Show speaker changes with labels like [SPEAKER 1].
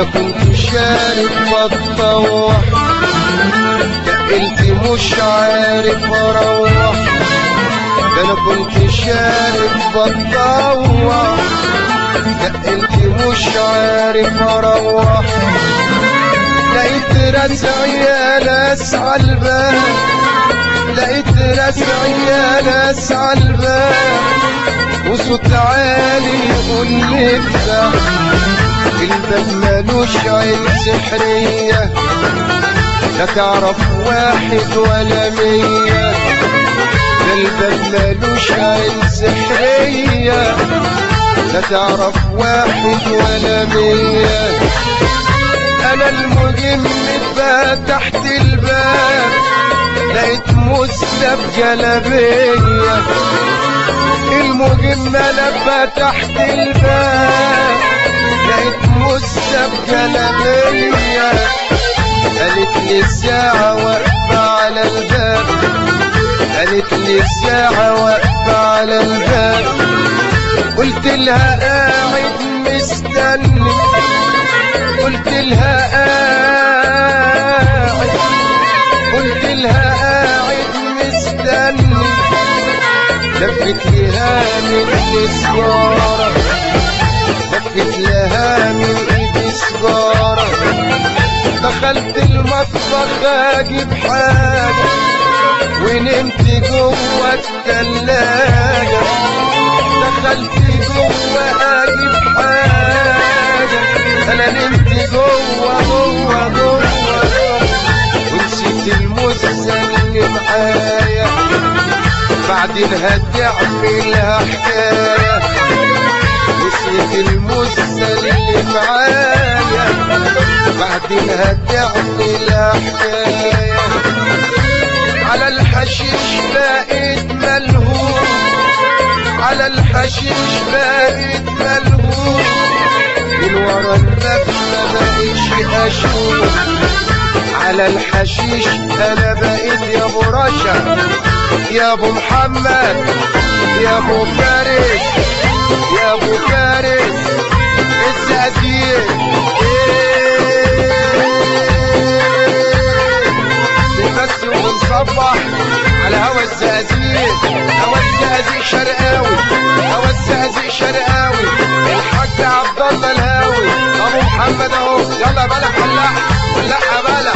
[SPEAKER 1] انا كنت شارب بتطوح تقلت مش عارف اروح ده انا كنت شارب بتطوح تقلت مش عارف اروح لقيت رزعي ناس عالباب لقيت رزعي ناس عالباب وصوت عالي يقول لي افتح الباب مالوش عين سحرية لا تعرف واحد ولا مية ده الباب مالوش عين سحرية لا تعرف واحد ولا مية انا المهم فتحت الباب لقيت مسلم جلبية المهم انا فتحت الباب لقيت مسلم جلبية قالت لي الساعة واقفة على الباب قالت لي الساعة واقفة على الباب قلت لها قاعد مستني قلت لها قاعد قلت لها قاعد مستني لفت لها من ايدي سجارة لفت لها من ايدي سجارة دخلت المطبخ اجيب حاجة ونمت جوه التلاجة دخلت جوه اجيب حاجة انا نمت جوه جوه جوه ونسيت المزة اللي معايا بعدين هتعملها حكاية نسيت المزة اللي معايا بعدين هتعملها حكاية على الحشيش بقيت ملهوف على الحشيش بقيت ملهوف من ورا الباب ما بقيتش اشوف على الحشيش انا بقيت يا ابو رشا يا ابو محمد يا ابو فارس يا ابو فارس الزقازيق بس ونصبح على هوا الزقازيق هوا الزقازيق شرقاوي هوا الزقازيق شرقاوي الحاج عبد الله الهاوي ابو محمد اهو يلا بلا فلاح فلاح بلا